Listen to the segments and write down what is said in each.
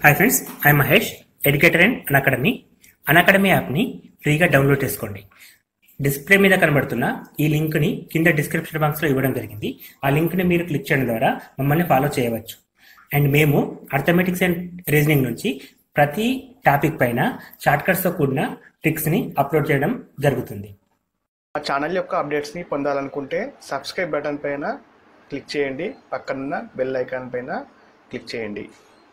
Hi friends I Mahesh educator and Unacademy Unacademy యాప్ని ఫ్రీగా download చేసుకోండి display మీద కనబడుతున్న ఈ లింక్ని కింద డిస్క్రిప్షన్ బాక్స్లో ఇవ్వడం జరిగింది ఆ లింక్ని మీరు క్లిక్ చేయడం ద్వారా మమ్మల్ని ఫాలో చేయవచ్చు అండ్ మేము అర్థమెటిక్స్ అండ్ రీజనింగ్ నుంచి ప్రతి టాపిక్ పైన షార్ట్కట్స్తో కూడిన ట్రిక్స్ని అప్లోడ్ చేయడం జరుగుతుంది మా ఛానల్ యొక్క అప్డేట్స్ని పొందాలనుకుంటే సబ్స్క్రైబ్ బటన్ పైన క్లిక్ చేయండి పక్కనున్న బెల్ ఐకాన్ పైన క్లిక్ చేయండి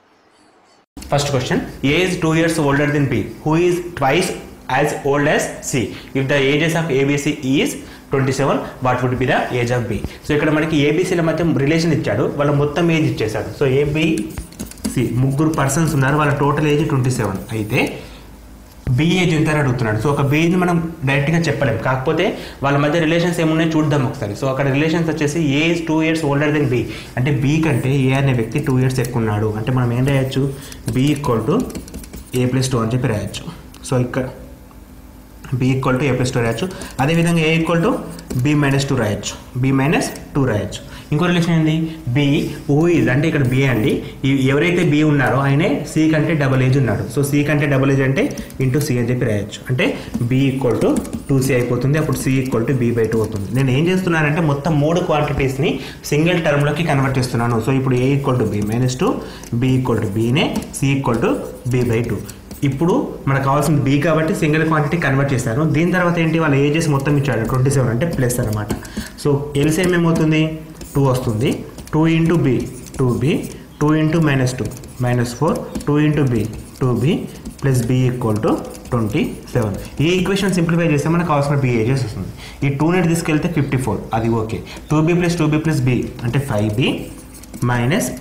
First question A is 2 years older than B, who is twice as old as C. If the ages of ABC is 27, what would be the age of B? So ఇక్కడ మనకి ఏబీసీల మధ్య relation ఇచ్చాడు వాళ్ళ మొత్తం age ఇచ్చేసాడు so ABC ముగ్గురు persons ఉన్నారు వాళ్ళ టోటల్ ఏజ్ ట్వంటీ సెవెన్ అయితే బి ఏజ్ ఎంత అని అడుగుతున్నాడు సో ఒక బీని మనం డైరెక్ట్గా చెప్పలేం కాకపోతే వాళ్ళ మధ్య రిలేషన్స్ ఏమున్నాయో చూద్దాం ఒకసారి సో అక్కడ రిలేషన్స్ వచ్చేసి A is two years older then B అంటే బి కంటే ఏ అనే వ్యక్తి టూ ఇయర్స్ ఎక్కువ ఉన్నాడు అంటే మనం ఏం రాయొచ్చు B equal to A plus two అని చెప్పి రాయొచ్చు సో ఇక్కడ B equal to A plus two రాయొచ్చు అదేవిధంగా A equal to B minus two రాయొచ్చు బి మైనస్ టూ రాయొచ్చు ఇంకో రిలేషన్ ఏంది బి ఊ ఈజ్ అంటే ఇక్కడ బి అండి ఈ ఎవరైతే బి ఉన్నారో ఆయనే సి కంటే డబల్ ఏజ్ ఉన్నాడు సో సి కంటే డబల్ ఏజ్ అంటే ఇంటూ సి అని చెప్పి రాయొచ్చు అంటే B equal to two C అయిపోతుంది అప్పుడు C equal to B by two అవుతుంది నేను ఏం చేస్తున్నానంటే మొత్తం మూడు క్వాంటిటీస్ని సింగిల్ టర్మ్లోకి కన్వర్ట్ చేస్తున్నాను సో ఇప్పుడు A equal to B minus two B equal to బీనే C equal to B by two ఇప్పుడు మనకు కావాల్సింది బి కాబట్టి సింగిల్ క్వాంటిటీ కన్వర్ట్ చేశాను దీని తర్వాత ఏంటి వాళ్ళ ఏజెస్ మొత్తం ఇచ్చాడు ట్వంటీ సెవెన్ అంటే ప్లస్ అనమాట సో ఎల్సిఎం ఏమవుతుంది టూ వస్తుంది two into B two B two into minus two minus four two into B two B plus B equal to twenty seven ఈ ఈక్వేషన్ సింప్లిఫై చేస్తే మనకు కావాల్సిన బి ఏజెస్ వస్తుంది ఈ టూ నెట్ తీసుకెళ్తే fifty four అది okay two B plus two B plus B అంటే five B minus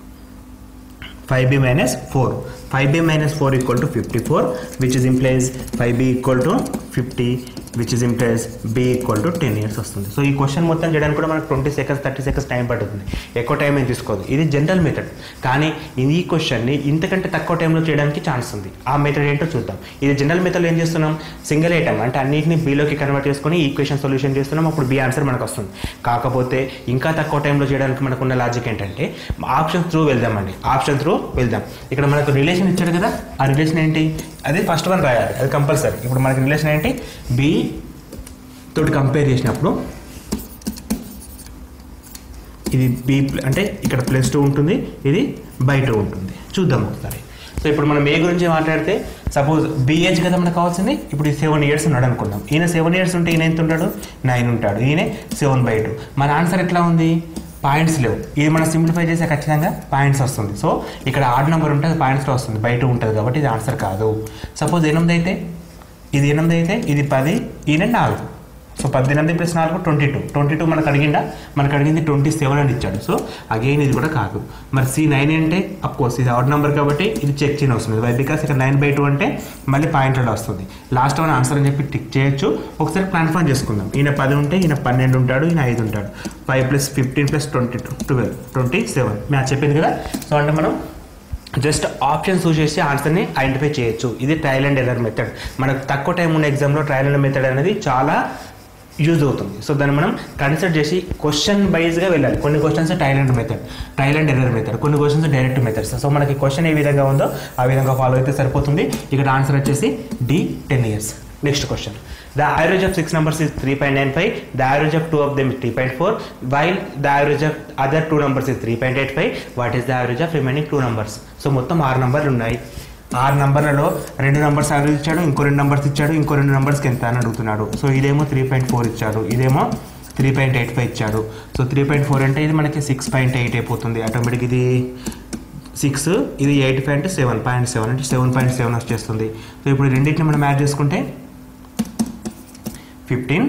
five B minus four five B minus four equal to fifty four which is implies five B equal to fifty which is implies B equal to ten years వస్తుంది so ఈ question మొత్తం చేయడానికి కూడా మనకు twenty seconds thirty seconds time పడుతుంది ఎక్కువ time ఏం తీసుకోదు ఇది జనరల్ మెథడ్ కానీ ఈ క్వశ్చన్ని ఇంతకంటే తక్కువ టైంలో చేయడానికి ఛాన్స్ ఉంది ఆ మెథడ్ ఏంటో చూద్దాం ఇది జనరల్ మెథడ్ ఏం చేస్తున్నాం సింగిల్ ఐటమ్ అంటే అన్నింటినీ బీలోకి కన్వర్ట్ చేసుకొని ఈక్వేషన్ సొల్యూషన్ చేస్తున్నాం అప్పుడు బి ఆన్సర్ మనకు వస్తుంది కాకపోతే ఇంకా తక్కువ టైంలో చేయడానికి మనకున్న లాజిక్ ఏంటంటే ఆప్షన్ త్రూ వెళ్దామండి ఆప్షన్ త్రూ వెళ్దాం ఇక్కడ మనకు రిలేషన్ ఇచ్చాడు కదా ఆ రిలేషన్ ఏంటి అదే ఫస్ట్ వన్ రాయాలి అది కంపల్సరీ ఇప్పుడు మనకి రిలేషన్ ఏంటి బి తోటి కంపేర్ చేసినప్పుడు ఇది బి అంటే ఇక్కడ ప్లస్ టూ ఉంటుంది ఇది బై టూ ఉంటుంది చూద్దాం ఒకసారి సో ఇప్పుడు మనం ఏ గురించి మాట్లాడితే సపోజ్ బిహెచ్ కదా మనకు కావాల్సింది ఇప్పుడు ఈ సెవెన్ ఇయర్స్ ఉన్నాడు అనుకుందాం ఈయన సెవెన్ ఇయర్స్ ఉంటే ఈయన ఎంత ఉంటాడు నైన్ ఉంటాడు ఈయన సెవెన్ బై టూ మన ఆన్సర్ ఎట్లా ఉంది పాయింట్స్ లేవు ఇది మనం సింప్లిఫై చేస్తే ఖచ్చితంగా పాయింట్స్ వస్తుంది సో ఇక్కడ ఆడ్ నెంబర్ ఉంటే అది పాయింట్స్లో వస్తుంది బయట ఉంటుంది కాబట్టి ఇది ఆన్సర్ కాదు సపోజ్ ఎనిమిది అయితే ఇది ఎనిమిది అయితే ఇది పది ఈయన నాలుగు సో పద్దెనిమిది ప్లస్ నాలుగు ట్వంటీ టూ ట్వంటీ టూ మనకు అడిగిందా మనకు అడిగింది ట్వంటీ సెవెన్ అని ఇచ్చాడు సో అగైన్ ఇది కూడా కాదు మరి సి నైన్ అంటే అఫ్ కోర్స్ ఇది అవుట్ నెంబర్ కాబట్టి ఇది చెక్ చేయని వస్తుంది వై బికాస్ ఇక్కడ నైన్ బై టూ అంటే మళ్ళీ పాయింట్లో వస్తుంది లాస్ట్ వన్ ఆన్సర్ అని చెప్పి టిక్ చేయొచ్చు ఒకసారి కన్ఫర్మ్ చేసుకుందాం ఈయన పది ఉంటే ఈయన పన్నెండు ఉంటాడు ఈయన ఐదు ఉంటాడు five plus fifteen plus twenty two twelve twenty seven match చెప్పింది కదా సో అంటే మనం జస్ట్ ఆప్షన్స్ యూజ్ చేసి ఆన్సర్ని ఐడెంటిఫై చేయొచ్చు ఇది ట్రయల్ అండ్ ఎర్రర్ మెథడ్ మనకు తక్కువ టైం ఉన్న ఎగ్జామ్లో ట్రయల్ అండ్ మెథడ్ అనేది చాలా యూజ్ అవుతుంది సో దాన్ని మనం కన్సిడర్ చేసి క్వశ్చన్ వైజ్గా వెళ్ళాలి కొన్ని questions trial and method trial and error method కొన్ని క్వశ్చన్స్ డైరెక్ట్ మెథడ్స్ సో మనకి క్వశ్చన్ ఏ విధంగా ఉందో ఆ విధంగా ఫాలో అయితే సరిపోతుంది ఇక్కడ ఆన్సర్ వచ్చేసి D ten years next question the average of six numbers is three point nine five the average of two of them three point four while the average of other two numbers is three point eight five what is the average of remaining two numbers so మొత్తం ఆరు నెంబర్లు ఉన్నాయి ఆరు నంబర్లలో రెండు numbers average ఇచ్చాడు ఇంకో రెండు numbers ఇచ్చాడు ఇంకో రెండు నెంబర్స్కి ఎంత అని అడుగుతున్నాడు సో ఇదేమో త్రీ పాయింట్ ఫోర్ ఇచ్చాడు ఇదేమో త్రీ పాయింట్ ఎయిట్ ఫైవ్ ఇచ్చాడు సో త్రీ పాయింట్ ఫోర్ అంటే ఇది మనకి సిక్స్ పాయింట్ ఎయిట్ అయిపోతుంది ఆటోమేటిక్ ఇది సిక్స్ ఇది ఎయిట్ ఫైవ్ అంటే సెవెన్ పాయింట్ సెవెన్ అంటే సెవెన్ పాయింట్ సెవెన్ వచ్చేస్తుంది సో ఇప్పుడు ఈ రెండింటిని మనం యాడ్ చేసుకుంటే ఫిఫ్టీన్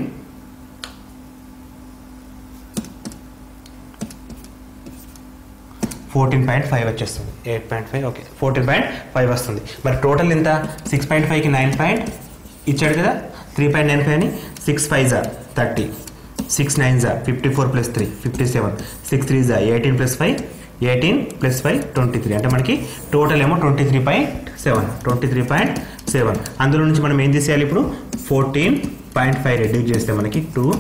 ఫోర్టీన్ పాయింట్ ఫైవ్ వచ్చేస్తుంది eight point five okay fourteen point five వస్తుంది మరి టోటల్ ఎంత సిక్స్ పాయింట్ ఫైవ్కి నైన్ పాయింట్ ఇచ్చాడు కదా త్రీ పాయింట్ నైన్ ఫైవ్ అని సిక్స్ ఫైవ్ జా థర్టీ సిక్స్ నైన్ జా fifty four plus three fifty seven six three జా eighteen plus five eighteen plus five twenty three అంటే మనకి టోటల్ ఏమో twenty three point seven twenty three point seven అందులో నుంచి మనం ఏం చేసేయాలి ఇప్పుడు ఫోర్టీన్ పాయింట్ ఫైవ్ రెడ్యూస్ చేస్తే మనకి టూ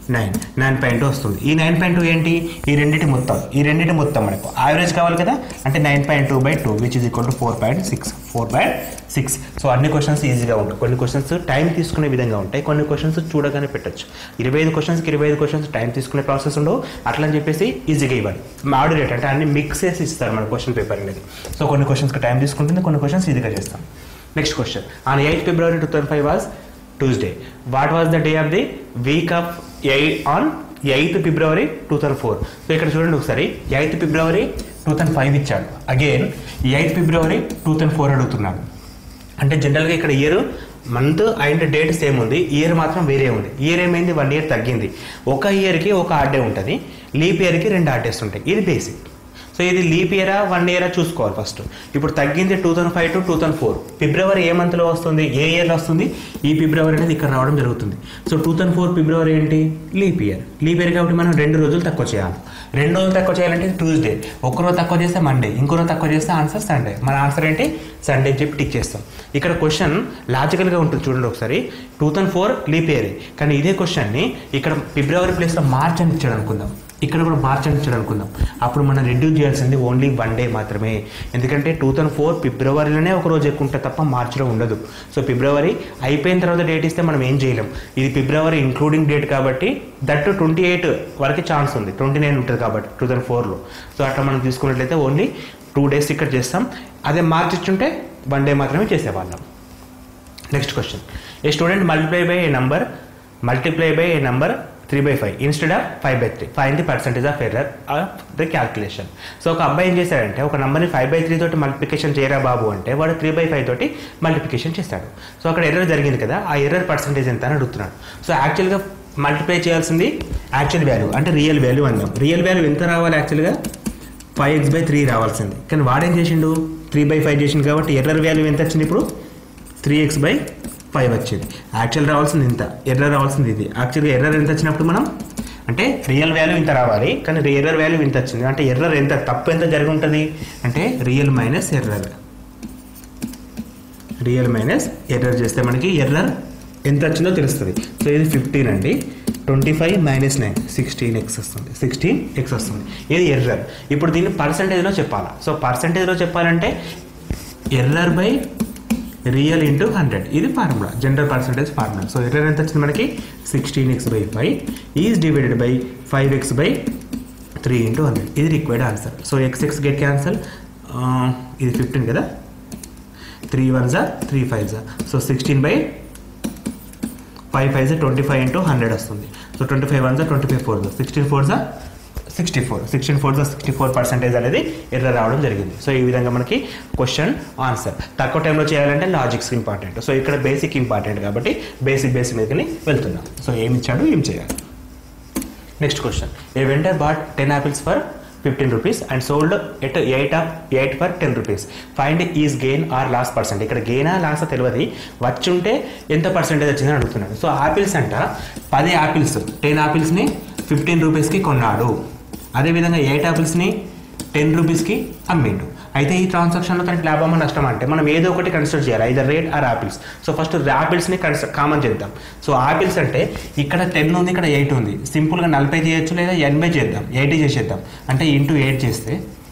నైన్ నైన్ పాయింట్ వస్తుంది ఈ నైన్ పాయింట్ టూ ఏంటి ఈ రెండింటి మొత్తం ఈ రెండింటి మొత్తం మనకు యావరేజ్ కావాలి కదా అంటే nine point two by two which is equal to four point six four point six so అన్ని క్వశ్చన్స్ ఈజీగా ఉంటాయి కొన్ని క్వశ్చన్స్ టైం తీసుకునే విధంగా ఉంటాయి కొన్ని క్వశ్చన్స్ చూడగానే పెట్టచ్చు ఇరవై ఐదు క్వశ్చన్స్కి ఇరవై ఐదు క్వశ్చన్స్ టైం తీసుకునే ప్రాసెస్ ఉండవు అట్లా అని చెప్పేసి ఈజీగా ఇవ్వాలి మాడ్యులేట్ అంటే అన్ని మిక్స్ చేసి ఇస్తారు మన క్వశ్చన్ పేపర్ అనేది సో కొన్ని క్వశ్చన్స్కి టైం తీసుకుంటుంది కొన్ని క్వశ్చన్స్ ఈజీగా చేస్తాం next question on eighth February two thousand five was Tuesday what was the day of the week of eight on eighth February two thousand four so ఇక్కడ చూడండి ఒకసారి eighth February two thousand five ఇచ్చాడు again eighth February two thousand four అడుగుతున్నాడు అంటే జనరల్గా ఇక్కడ year month and date same ఉంది year మాత్రం వేరే ఉంది ఇయర్ ఏమైంది వన్ ఇయర్ తగ్గింది ఒక ఇయర్కి ఒక ఆడ్ డే ఉంటుంది లీప్ ఇయర్కి రెండు ఆడ్ డేస్ ఉంటాయి ఇది బేసిక్ సో ఇది లీప్ ఇయరా వన్ ఇయరా చూసుకోవాలి ఫస్ట్ ఇప్పుడు తగ్గింది two thousand five to two thousand four February ఏ మంత్లో వస్తుంది ఏ ఇయర్లో వస్తుంది ఈ ఫిబ్రవరి అనేది ఇక్కడ రావడం జరుగుతుంది so two thousand four February ఏంటి లీప్ ఇయర్ లీప్ ఇయర్ కాబట్టి మనం రెండు రోజులు తక్కువ చేయాలి రెండు రోజులు తక్కువ చేయాలంటే ట్యూస్డే ఒక రోజు తక్కువ చేస్తే మండే ఇంకో రోజు తక్కువ చేస్తే ఆన్సర్ సండే మన ఆన్సర్ ఏంటి సండే అని చెప్పి టిక్ చేస్తాం ఇక్కడ క్వశ్చన్ లాజికల్గా ఉంటుంది చూడండి ఒకసారి two thousand four leap year కానీ ఇదే క్వశ్చన్ని ఇక్కడ ఫిబ్రవరి ప్లేస్లో మార్చ్ అని ఇచ్చాడు అనుకుందాం ఇక్కడ కూడా మార్చ్ అని ఇచ్చాడు అనుకుందాం అప్పుడు మనం రెడ్యూస్ చేయాల్సింది ఓన్లీ వన్ డే మాత్రమే ఎందుకంటే టూ థౌసండ్ ఫోర్ ఫిబ్రవరిలోనే ఒక రోజు ఎక్కువ ఉంటుంది తప్ప మార్చిలో ఉండదు సో ఫిబ్రవరి అయిపోయిన తర్వాత డేట్ ఇస్తే మనం ఏం చేయలేం ఇది ఫిబ్రవరి ఇంక్లూడింగ్ డేట్ కాబట్టి దట్ ట్వంటీ ఎయిట్ వరకు ఛాన్స్ ఉంది ట్వంటీ నైన్ ఉంటుంది కాబట్టి టూ థౌసండ్ ఫోర్లో సో అట్లా మనం తీసుకున్నట్లయితే ఓన్లీ టూ డేస్ ఇక్కడ చేస్తాం అదే మార్చ్ ఇచ్చుంటే వన్ డే మాత్రమే చేసేవాళ్ళం next question a student multiply by a number multiply by a number three by five instead of five by three five the percentage of error of the calculation so ఒక అబ్బాయి ఏం చేశాడంటే ఒక నెంబర్ని five by three తోటి multiplication చేయరా బాబు అంటే వాడు త్రీ బై ఫైవ్ తోటి మల్టిప్లికేషన్ చేస్తాడు సో అక్కడ ఎర్రర్ జరిగింది కదా ఆ ఎర్రర్ పర్సెంటేజ్ ఎంత అని అడుగుతున్నాడు సో యాక్చువల్గా మల్టిప్లై చేయాల్సింది యాక్చువల్ వాల్యూ అంటే రియల్ వాల్యూ అందాం రియల్ వాల్యూ ఎంత రావాలి యాక్చువల్గా ఫైవ్ ఎక్స్ బై త్రీ రావాల్సింది కానీ వాడేం చేసిండు త్రీ బై ఫైవ్ చేసిండు కాబట్టి ఎర్రర్ వాల్యూ ఎంత వచ్చింది ఇప్పుడు త్రీ ఎక్స్ బై ఫైవ్ వచ్చింది యాక్చువల్ రావాల్సింది ఇంత ఎర్రర్ రావాల్సింది ఇది యాక్చువల్గా ఎర్రర్ ఎంత వచ్చినప్పుడు మనం అంటే రియల్ వాల్యూ ఇంత రావాలి కానీ ఎర్రర్ వాల్యూ ఇంత వచ్చింది అంటే ఎర్రర్ ఎంత తప్పు ఎంత జరిగి ఉంటుంది అంటే real minus error real minus error చేస్తే మనకి ఎర్రర్ ఎంత వచ్చిందో తెలుస్తుంది సో ఇది ఫిఫ్టీన్ అండి twenty five minus nine sixteen x వస్తుంది సిక్స్టీన్ ఎక్స్ వస్తుంది ఇది ఎర్రర్ ఇప్పుడు దీన్ని పర్సంటేజ్లో చెప్పాలా సో పర్సంటేజ్లో చెప్పాలంటే error by real into hundred ఇది formula general percentage formula so error ఎంత వచ్చింది మనకి sixteen x by five is divided by five x by three into hundred ఇది required answer so x x get cancel ఇది fifteen కదా three one జా three five జా so sixteen by five five జా twenty five into hundred వస్తుంది so twenty five one జా twenty five four జా sixteen four జా సిక్స్టీ ఫోర్ సిక్స్టీన్ ఫోర్ జా సిక్స్టీ ఫోర్ పర్సెంటేజ్ అనేది ఎర్ర రావడం జరిగింది సో ఈ విధంగా మనకి క్వశ్చన్ ఆన్సర్ తక్కువ టైంలో చేయాలంటే లాజిక్స్ ఇంపార్టెంట్ సో ఇక్కడ బేసిక్ ఇంపార్టెంట్ కాబట్టి బేసిక్ బేసిక్ మీదకి వెళ్తున్నాం సో ఏమి ఇచ్చాడు ఏం చేయాలి next question a vendor bought ten apples for fifteen rupees and sold at eight of eight for ten rupees find is gain or loss percent ఇక్కడ గెయినా లాస్ తెలియదు వచ్చి ఉంటే ఎంత పర్సెంటేజ్ వచ్చిందని అడుగుతున్నాడు సో ఆపిల్స్ అంట పది ఆపిల్స్ టెన్ ఆపిల్స్ని ఫిఫ్టీన్ రూపీస్కి కొన్నాడు అదేవిధంగా ఎయిట్ ఆపిల్స్ని టెన్ రూపీస్కి అమ్మిండు అయితే ఈ ట్రాన్సాక్షన్లో తనకి లాభమా నష్టం అంటే మనం ఏదో ఒకటి కన్సిడర్ చేయాలి either rate or apples so first ఆపిల్స్ని కన్సిడర్ కామన్ చేద్దాం సో ఆపిల్స్ అంటే ఇక్కడ టెన్ ఉంది ఇక్కడ ఎయిట్ ఉంది సింపుల్గా నలభై చేయొచ్చు లేదా ఎనభై చేద్దాం ఎయిటీ చేసేద్దాం అంటే ఇంటూ ఎయిట్ చేస్తే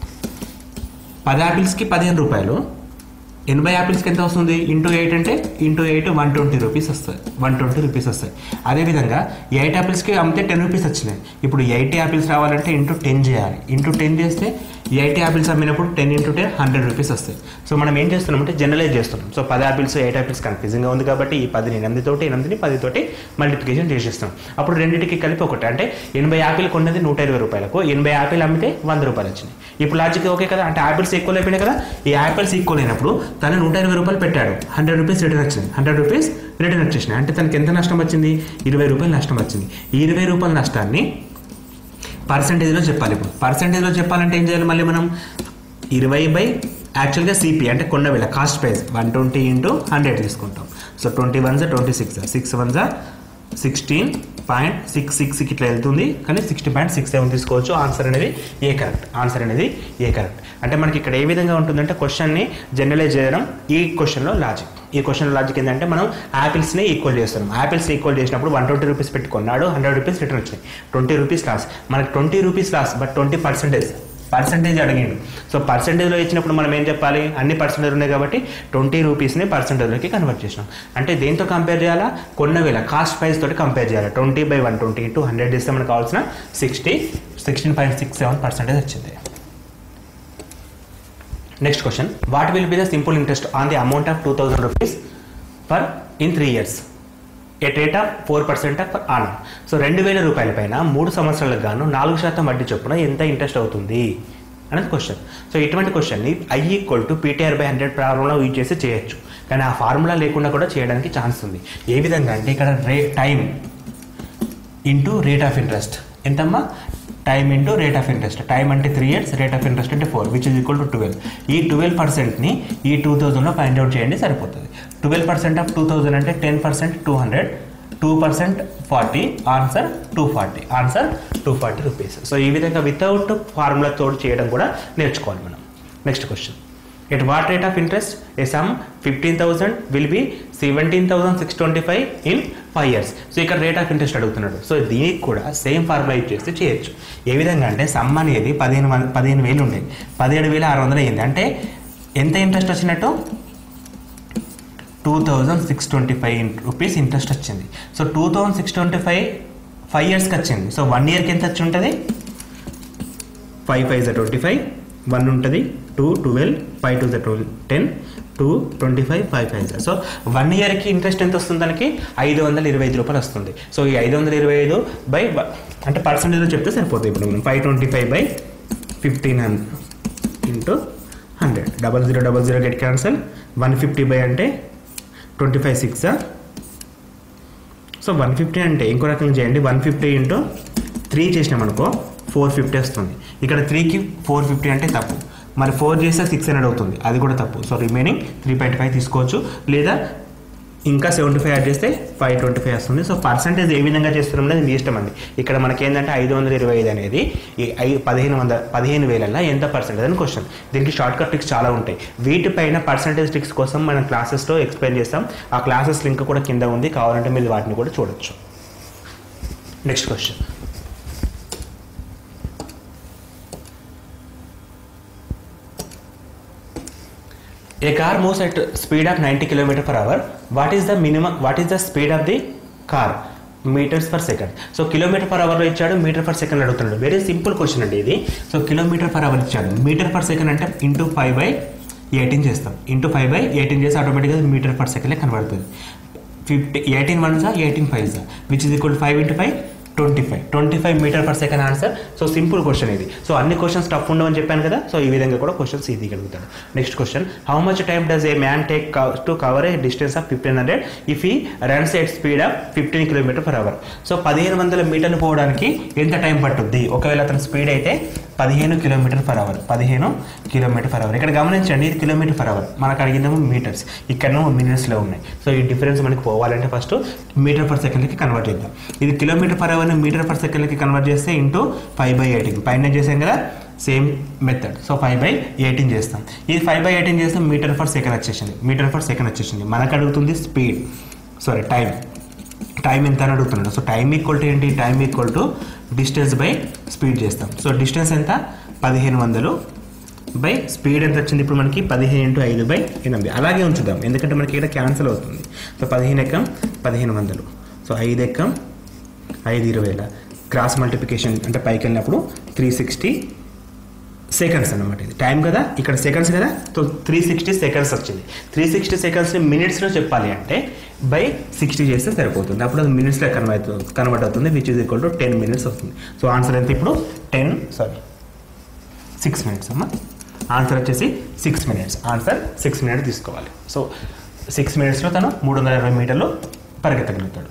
పది ఆపిల్స్కి పదిహేను రూపాయలు ఎనభై యాపిల్స్కి ఎంత వస్తుంది ఇంటూ ఎయిట్ అంటే into eight one twenty rupees వస్తాయి వన్ ట్వంటీ రూపీస్ వస్తాయి అదేవిధంగా ఎయిట్ యాపిల్స్కి అమ్మితే టెన్ రూపీస్ వచ్చినాయి ఇప్పుడు ఎయిటీ యాపిల్స్ రావాలంటే ఇంటూ టెన్ చేయాలి ఇంటూ టెన్ చేస్తే ఎయిటీ యాపిల్స్ అమ్మినప్పుడు ten into ten hundred rupees వస్తాయి సో మనం ఏం చేస్తున్నాం అంటే జనరలైజ్ చేస్తున్నాం సో పది యాపిల్స్ ఎయిట్ యాపిల్స్ కన్ఫ్యూజింగ్గా ఉంది కాబట్టి ఈ పదిని ఎనిమిదితోటి ఎనిమిదిని పదితోటి మల్టిప్లికేషన్ చేసేస్తాం అప్పుడు రెండింటికి కలిపి ఒకటి అంటే ఎనభై యాపిల్ కొన్నది నూట ఇరవై రూపాయలకు ఎనభై యాపిల్ అమ్మితే వంద రూపాయలు వచ్చినాయి ఇప్పుడు లాజిక్ ఓకే కదా అంటే యాపిల్స్ ఈక్వల్ అయిపోయినాయి కదా ఈ యాపిల్స్ ఈక్వల్ అయినప్పుడు తను నూట ఇరవై రూపాయలు పెట్టాడు హండ్రెడ్ రూపీస్ రిటర్న్ వచ్చింది హండ్రెడ్ రూపీస్ రిటర్న్ వచ్చేసినాయి అంటే తనకి ఎంత నష్టం వచ్చింది ఇరవై రూపాయలు నష్టం వచ్చింది ఈ ఇరవై రూపాయల నష్టాన్ని పర్సంటేజ్లో చెప్పాలి ఇప్పుడు పర్సంటేజ్లో చెప్పాలంటే ఏం చేయాలి మళ్ళీ మనం ఇరవై బై యాక్చువల్గా సిపి అంటే కొన్న వేళ cost price one twenty into hundred తీసుకుంటాం సో ట్వంటీ వన్ జా ట్వంటీ సిక్స్ సిక్స్ వన్ జా సిక్స్టీన్ పాయింట్ సిక్స్ సిక్స్ ఇట్లా వెళ్తుంది కానీ సిక్స్టీ పాయింట్ సిక్స్ సెవెన్ తీసుకోవచ్చు ఆన్సర్ అనేది ఏ కరెక్ట్ ఆన్సర్ అనేది ఏ కరెక్ట్ అంటే మనకి ఇక్కడ ఏ విధంగా ఉంటుందంటే క్వశ్చన్ని జనరలైజ్ చేయడం ఈ క్వశ్చన్లో లాజిక్ ఈ క్వశ్చన్ లాజిక్ ఏంటంటే మనం యాపిల్స్ని ఈక్వల్ చేస్తున్నాం యాపిల్స్ ఈక్వల్ చేసినప్పుడు వన్ ట్వంటీ రూపీస్ పెట్టి కొన్నాడు హండ్రెడ్ రూపీస్ రిటర్న్ వచ్చినాయి ట్వంటీ రూపీస్ లాస్ మనకి twenty rupees loss but twenty percentage percentage అడిగిండు సో పర్సంటేజ్లో ఇచ్చినప్పుడు మనం ఏం చెప్పాలి అన్ని పర్సంటేజ్ ఉన్నాయి కాబట్టి ట్వంటీ రూపీస్ని పర్సంటేజ్లోకి కన్వర్ట్ చేసినాం అంటే దేంతో కంపేర్ చేయాలా కొన్న వేల కాస్ట్ ప్రైస్ తోటి కంపేర్ చేయాలి twenty by one twenty two hundred ఇస్తే మనకు కావాల్సిన sixty sixteen point six seven percentage వచ్చింది next question what will be the simple interest on the amount of two thousand rupees per in three years at rate of four percent of on so రెండు వేల రూపాయల పైన మూడు సంవత్సరాలకు గాను నాలుగు శాతం వడ్డీ చొప్పున ఎంత ఇంట్రెస్ట్ అవుతుంది అనేది క్వశ్చన్ సో ఇటువంటి క్వశ్చన్ని I equal to PTR by hundred formula use చేసి చేయొచ్చు కానీ ఆ ఫార్ములా లేకుండా కూడా చేయడానికి ఛాన్స్ ఉంది ఏ విధంగా అంటే ఇక్కడ రే time into rate of interest ఎంతమ్మా time into rate of interest time అంటే three years rate of interest అంటే four which is equal to twelve ఈ ట్వెల్వ్ పర్సెంట్ని ఈ టూ థౌజండ్లో ఫైండ్ అవుట్ చేయండి సరిపోతుంది twelve percent of two thousand అంటే ten percent two hundred two percent forty answer two forty answer two forty rupees so ఈ విధంగా వితౌట్ ఫార్ములా తోడు చేయడం కూడా నేర్చుకోవాలి మనం next question at what rate of interest a sum fifteen thousand will be seventeen thousand six twenty five in five years so ఇక్కడ rate of interest అడుగుతున్నాడు so దీనికి కూడా సేమ్ ఫార్ములా యూజ్ చేస్తే చేయొచ్చు ఏ విధంగా అంటే సమ్ అనేది పదిహేను వంద పదిహేను వేలు ఉండేది పదిహేడు వేల ఆరు వందలు అయ్యింది అంటే ఎంత ఇంట్రెస్ట్ వచ్చినట్టు two thousand six twenty five rupees interest వచ్చింది so two thousand six twenty five five ఇయర్స్కి వచ్చింది సో వన్ ఇయర్కి ఎంత వచ్చి ఉంటుంది ఫైవ్ ఫైవ్ జ ట్వంటీ ఫైవ్ వన్ ఉంటుంది టూ ట్వెల్వ్ ఫైవ్ టూ జ twelve ten two twenty five five five so one ఇయర్కి ఇంట్రెస్ట్ ఎంత వస్తుంది దానికి ఐదు వందల ఇరవై ఐదు రూపాయలు వస్తుంది సో ఈ ఐదు వందల ఇరవై ఐదు బై అంటే పర్సెంటేజ్లో చెప్తే సరిపోతుంది ఇప్పుడు మనం five twenty five by fifteen hundred into hundred double zero double zero get cancel one fifty by అంటే twenty five six so one fifty అంటే ఇంకో రకంగా చేయండి వన్ ఫిఫ్టీ ఇంటూ త్రీ చేసినాం అనుకో ఫోర్ ఫిఫ్టీ వస్తుంది ఇక్కడ త్రీకి ఫోర్ ఫిఫ్టీ అంటే తప్పు మరి ఫోర్ చేస్తే సిక్స్ హండ్రెడ్ అవుతుంది అది కూడా తప్పు so remaining three point five తీసుకోవచ్చు లేదా ఇంకా సెవెంటీ ఫైవ్ యాడ్ చేస్తే ఫైవ్ ట్వంటీ ఫైవ్ వస్తుంది సో పర్సంటేజ్ ఏ విధంగా చేస్తున్నాం అనేది మీ ఇష్టం అండి ఇక్కడ మనకి ఏంటంటే ఐదు వందల ఇరవై ఐదు అనేది ఈ ఐ పదిహేను వందల పదిహేను వేలల్లో ఎంత పర్సెంటేజ్ అని క్వశ్చన్ దీనికి షార్ట్ కట్ ట్రిక్స్ చాలా ఉంటాయి వీటిపైన పర్సంటేజ్ ట్రిక్స్ కోసం మనం క్లాసెస్లో ఎక్స్ప్లెయిన్ చేస్తాం ఆ క్లాసెస్ లింక్ కూడా కింద ఉంది కావాలంటే మీరు వాటిని కూడా చూడొచ్చు next question A car moves at speed of 90 km per hour. What is the minimum? What is the speed of the car? Metres per second so kilometre per అవర్లో ఇచ్చాడు మీటర్ పర్ సెకండ్ అడుగుతున్నాడు very simple question అండి ఇది so kilometre per hour ఇచ్చాడు metre per second అంటే into five by eighteen చేస్తాం into five by eighteen చేసి ఆటోమేటిక్గా మీటర్ పర్ సెకండ్లే కన్వర్ట్ అవుతుంది ఫిఫ్టీ ఎయిటీన్ వన్ జా ఎయిటీన్ ఫైవ్ జా which is equal five into five twenty five twenty five metre per second answer so simple question ఇది so అన్ని questions tough ఉండవని చెప్పాను కదా సో ఈ విధంగా కూడా క్వశ్చన్స్ ఈజీ అడుగుతాడు next question how much time does a man take to cover a distance of fifteen hundred if he runs at speed of fifteen kilometre per hour so పదిహేను వందల మీటర్లు పోవడానికి ఎంత టైం పట్టుద్ది ఒకవేళ అతని స్పీడ్ అయితే పదిహేను కిలోమీటర్ పర్ అవర్ పదిహేను కిలోమీటర్ పర్ అవర్ ఇక్కడ గమనించండి ఇది కిలోమీటర్ పర్ అవర్ మనకు అడిగిందేమో మీటర్స్ ఇక్కడనేమో మినిట్స్లో ఉన్నాయి సో ఈ డిఫరెన్స్ మనకి పోవాలంటే ఫస్ట్ మీటర్ పర్ సెకండ్కి కన్వర్ట్ చేద్దాం ఇది కిలోమీటర్ పర్ అవర్ని మీటర్ పర్ సెకండ్కి కన్వర్ట్ చేస్తే ఇంటూ ఫైవ్ బై ఎయిటీన్ పైన చేసాం కదా same method so five by eighteen చేస్తాం ఇది ఫైవ్ బై ఎయిటీన్ చేస్తే మీటర్ పర్ సెకండ్ వచ్చేసింది మీటర్ పర్ సెకండ్ వచ్చేసింది మనకు అడుగుతుంది స్పీడ్ సారీ టైం టైం ఎంత అని అడుగుతున్నాడు సో టైం ఈక్వల్ టు ఏంటి time equal to distance by speed చేస్తాం సో డిస్టెన్స్ ఎంత పదిహేను వందలు బై స్పీడ్ ఎంత వచ్చింది ఇప్పుడు మనకి పదిహేను ఇంటూ ఐదు బై ఎనిమిది అలాగే ఉంచుదాం ఎందుకంటే మనకి ఇక్కడ క్యాన్సిల్ అవుతుంది సో పదిహేను ఎక్కం పదిహేను వందలు సో ఐదు ఎక్కం ఐదు ఇరవైల క్రాస్ మల్టిప్లికేషన్ అంటే పైకి వెళ్ళినప్పుడు త్రీ సిక్స్టీ సెకండ్స్ అనమాట ఇది టైం కదా ఇక్కడ సెకండ్స్ కదా సో త్రీ సిక్స్టీ సెకండ్స్ వచ్చింది త్రీ సిక్స్టీ సెకండ్స్ని మినిట్స్లో చెప్పాలి అంటే బై సిక్స్టీ చేస్తే సరిపోతుంది అప్పుడు అది మినిట్స్లో కన్వర్ట్ కన్వర్ట్ అవుతుంది which is equal to ten minutes వస్తుంది సో ఆన్సర్ ఎంత ఇప్పుడు టెన్ సారీ సిక్స్ మినిట్స్ అమ్మా ఆన్సర్ వచ్చేసి six minutes answer six minutes తీసుకోవాలి సో సిక్స్ మినిట్స్లో తను మూడు వందల ఇరవై మీటర్లు పరిగెత్తగలుగుతాడు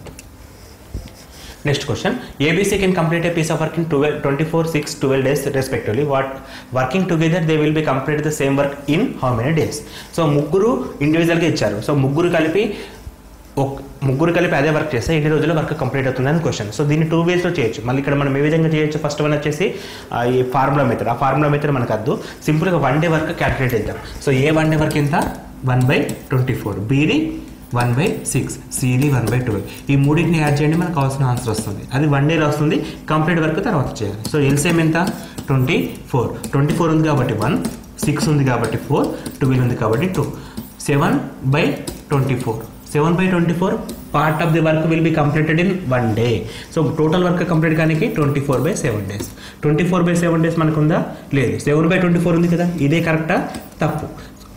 next question ABC can complete a piece of work in twelve twenty four six twelve days respectively what working together they will be complete the same work in how many days so ముగ్గురు ఇండివిజువల్గా ఇచ్చారు so ముగ్గురు కలిపి ఒక ముగ్గురు కలిపి అదే work చేస్తే ఎన్ని రోజుల్లో వర్క్ కంప్లీట్ అవుతుంది అని క్వశ్చన్ సో దీన్ని టూ వేస్లో చేయొచ్చు మళ్ళీ ఇక్కడ మనం ఏ విధంగా చేయొచ్చు ఫస్ట్ వన్ వచ్చేసి ఆ, ఈ ఫార్ములా మెథడ్ ఆ ఫార్ములా మెథడ్ మనకు వద్దు సింపుల్గా వన్ డే వర్క్ క్యాలిక్యులేట్ చేద్దాం so A one day work ఎంత వన్ బై ట్వంటీ ఫోర్ బీది వన్ బై సిక్స్ సిది వన్ బై ట్వెల్వ్ ఈ మూడింటిని యాడ్ చేయండి మనకు కావాల్సిన ఆన్సర్ వస్తుంది అది వన్ డేలో వస్తుంది కంప్లీట్ వర్క్ తర్వాత చేయాలి సో ఎల్సిఎం ఎంత ట్వంటీ ఫోర్ ట్వంటీ ఫోర్ ఉంది కాబట్టి వన్ సిక్స్ ఉంది కాబట్టి ఫోర్ ట్వెల్వ్ ఉంది కాబట్టి two seven by twenty four seven by twenty four part of the work will be completed in one day so total work complete కానీ twenty four by seven days twenty four by seven days మనకు ఉందా లేదు seven by twenty four ఉంది కదా ఇదే కరెక్టా తప్పు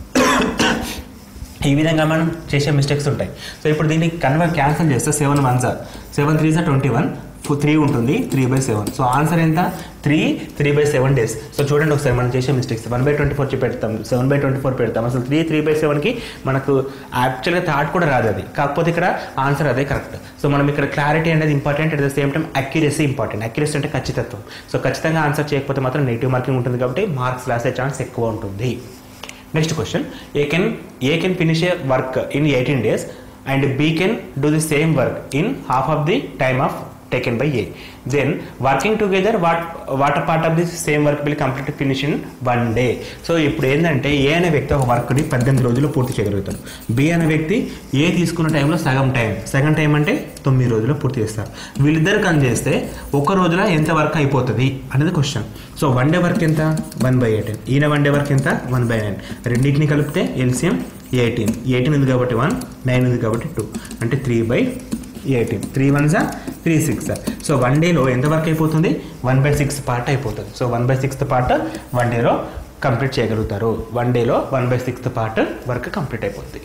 ఈ విధంగా మనం చేసే మిస్టేక్స్ ఉంటాయి సో ఇప్పుడు దీన్ని కన్వర్ట్ క్యాన్సిల్ చేస్తే seven one sir seven three sir twenty one three ఉంటుంది three by seven so answer ఎంత three three by seven days so చూడండి ఒకసారి మనం చేసే mistakes one by twenty four పెడతాం సెవెన్ బై ట్వంటీ ఫోర్ పెడతాం అసలు త్రీ త్రీ బై సెవెన్కి మనకు యాక్చువల్గా థాట్ కూడా రాదు అది కాకపోతే ఇక్కడ ఆన్సర్ అదే కరెక్ట్ సో మనం ఇక్కడ క్లారిటీ అనేది important at the same time accuracy important accuracy అంటే ఖచ్చితత్వం సో ఖచ్చితంగా ఆన్సర్ చేయకపోతే మాత్రం నెగిటివ్ మార్కింగ్ ఉంటుంది కాబట్టి మార్క్స్ రాసే ఛాన్స్ ఎక్కువ ఉంటుంది next question A can A can finish a work in eighteen days and B can do the same work in half of the time of taken by A then working together what what part of the same work will complete finish in one day so ఇప్పుడు ఏంటంటే ఏ అనే వ్యక్తి ఒక వర్క్ని పద్దెనిమిది రోజుల్లో పూర్తి చేయగలుగుతాడు బి అనే వ్యక్తి ఏ తీసుకున్న టైంలో సగం టైం సగం టైం అంటే తొమ్మిది రోజుల్లో పూర్తి చేస్తారు వీళ్ళిద్దరు కన్ చేస్తే ఒక రోజులో ఎంత వర్క్ అయిపోతుంది అనేది question so one day work ఎంత వన్ బై ఎయిటీన్ ఈయన వన్ డే వర్క్ ఎంత వన్ బై నైన్ రెండింటిని కలిపితే ఎల్సిఎం ఎయిటీన్ ఎయిటీన్ ఉంది కాబట్టి వన్ నైన్ ఉంది కాబట్టి టూ అంటే three by eighteen three one జా త్రీ సిక్స్ సో వన్ డేలో ఎంత వర్క్ అయిపోతుంది వన్ బై సిక్స్ పార్ట్ అయిపోతుంది so one by sixth part one డేలో కంప్లీట్ చేయగలుగుతారు వన్ డేలో one by sixth part work complete అయిపోతుంది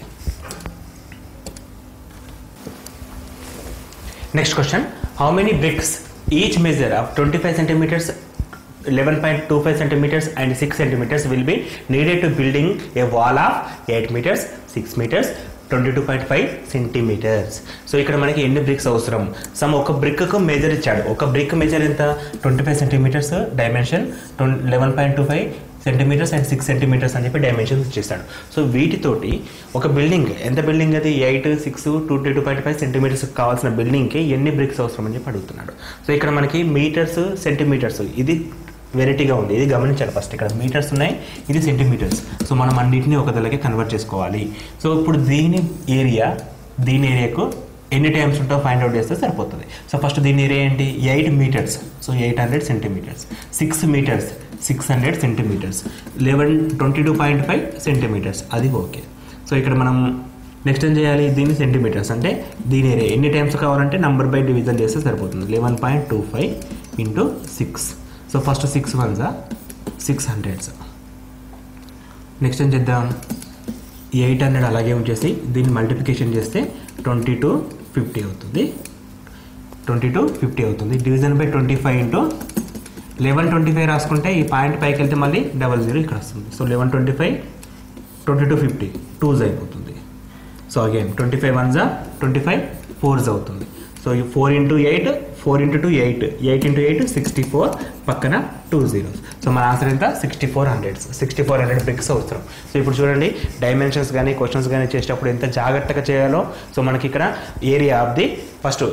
next question how many bricks each measure of twenty five centimetres eleven point two five centimetres and six centimetres will be needed to building a wall of eight metres six metres twenty two point five centimetres so ఇక్కడ మనకి ఎన్ని bricks అవసరం some ఒక బ్రిక్కు measure ఇచ్చాడు ఒక brick measure ఎంత twenty five centimetres dimension eleven point two five centimetres and six centimetres అని చెప్పి డైమెన్షన్స్ ఇచ్చేస్తాడు సో వీటితోటి ఒక బిల్డింగ్ ఎంత బిల్డింగ్ అది eight six two two point five centimetres కావాల్సిన బిల్డింగ్కి ఎన్ని బ్రిక్స్ అవసరం అని చెప్పి అడుగుతున్నాడు సో ఇక్కడ మనకి మీటర్స్ సెంటీమీటర్స్ ఇది వెరైటీగా ఉంది ఇది గమనించాలి ఫస్ట్ ఇక్కడ మీటర్స్ ఉన్నాయి ఇది సెంటీమీటర్స్ సో మనం అన్నింటినీ ఒక దళకి కన్వర్ట్ చేసుకోవాలి సో ఇప్పుడు దీని ఏరియా దీని ఏరియాకు ఎన్ని టైమ్స్ ఉంటో ఫైండ్ అవుట్ చేస్తే సరిపోతుంది సో ఫస్ట్ దీని ఏరియా ఏంటి eight metres so eight hundred centimetres six metres six hundred centimetres eleven twenty two point five centimetres అది ఓకే సో ఇక్కడ మనం నెక్స్ట్ ఏం చేయాలి దీన్ని సెంటీమీటర్స్ అంటే దీని ఏరియా ఎన్ని టైమ్స్ కావాలంటే నంబర్ బై డివిజన్ చేస్తే సరిపోతుంది eleven point two five into six so first six వన్సా సిక్స్ హండ్రెడ్స్ నెక్స్ట్ ఏం చేద్దాం ఎయిట్ హండ్రెడ్ అలాగే ఉంచేసి దీన్ని మల్టిప్లికేషన్ చేస్తే ట్వంటీ టు ఫిఫ్టీ అవుతుంది ట్వంటీ టు ఫిఫ్టీ అవుతుంది division by twenty five into eleven twenty five రాసుకుంటే ఈ పాయింట్ పైకి వెళ్తే మళ్ళీ డబల్ జీరో ఇక్కడ వస్తుంది so eleven twenty five twenty two fifty twos అయిపోతుంది so again twenty five one జా ట్వంటీ ఫైవ్ ఫోర్స్ అవుతుంది సో ఈ four into eight four into two eight eight into eight sixty four పక్కన two zeros so మన answer ఎంత sixty four hundreds sixty four hundred bricks అవసరం so ఇప్పుడు చూడండి dimensions కానీ క్వశ్చన్స్ కానీ చేసేటప్పుడు ఎంత జాగ్రత్తగా చేయాలో సో మనకి ఇక్కడ ఏరియా ఆఫ్ ది ఫస్ట్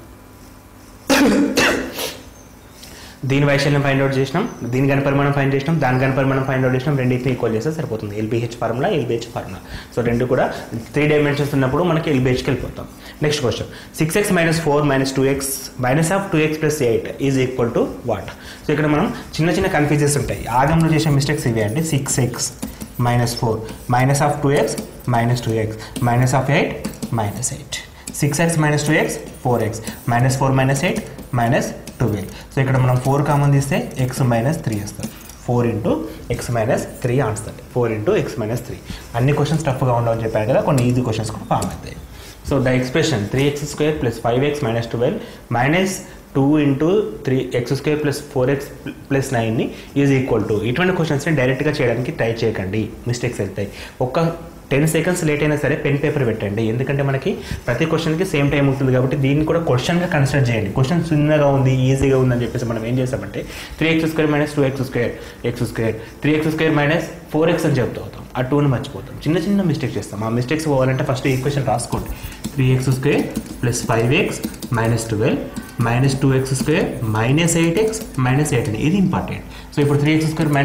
దీని వైశాల్యం ఫైండ్ అవుట్ చేసినాం దీని గణ పరిమాణం ఫైండ్ చేసినాం దాని గణ పరిమాణం ఫైండ్ అవుట్ చేసినాం రెండింటిని ఈక్వల్ చేస్తే సరిపోతుంది LBH formula LBH formula so రెండు కూడా త్రీ డైమెన్షన్స్ ఉన్నప్పుడు మనకి ఎల్బిహెచ్కి వెళ్ళిపోతాం next question six x minus four minus two x minus of two x plus eight is equal to what so ఇక్కడ మనం చిన్న చిన్న కన్ఫ్యూజెస్ ఉంటాయి ఆగంలో చేసే మిస్టేక్స్ ఇవి అండి six x minus four minus of two x minus two x minus of eight minus eight six x minus two x four x minus four minus eight minus twelve so ఇక్కడ మనం four common తీస్తే x minus three వస్తుంది four into x minus three answer four into x minus three అన్ని questions టఫ్గా ఉండవని చెప్పాను కదా కొన్ని ఈజీ క్వశ్చన్స్ కూడా ఫామ్ అవుతాయి so the expression three x square plus five x minus twelve minus two into three x square plus four x plus నైన్ని is equal to ఇటువంటి క్వశ్చన్స్ని డైరెక్ట్గా చేయడానికి ట్రై చేయకండి మిస్టేక్స్ వెళ్తాయి ఒక్క టెన్ సెకండ్స్ లేట్ అయినా సరే పెన్ పేపర్ పెట్టండి ఎందుకంటే మనకి ప్రతి క్వశ్చన్కి సేమ్ టైం ఉంటుంది కాబట్టి దీన్ని కూడా క్వశ్చన్గా కన్సిడర్ చేయండి క్వశ్చన్ చిన్నగా ఉంది ఈజీగా ఉందని చెప్పేసి మనం ఏం చేస్తామంటే three x square minus two x square x square three x square minus four x అని చెప్తూ అవుతాం ఆ టూని మర్చిపోతాం చిన్న చిన్న మిస్టేక్స్ చేస్తాం ఆ మిస్టేక్స్ పోవాలంటే ఫస్ట్ ఈ క్వశ్చన్ రాసుకోండి three x square plus five x minus twelve minus two x square minus eight x minus eight ఇది ఇంపార్టెంట్ సో ఇప్పుడు three x square minus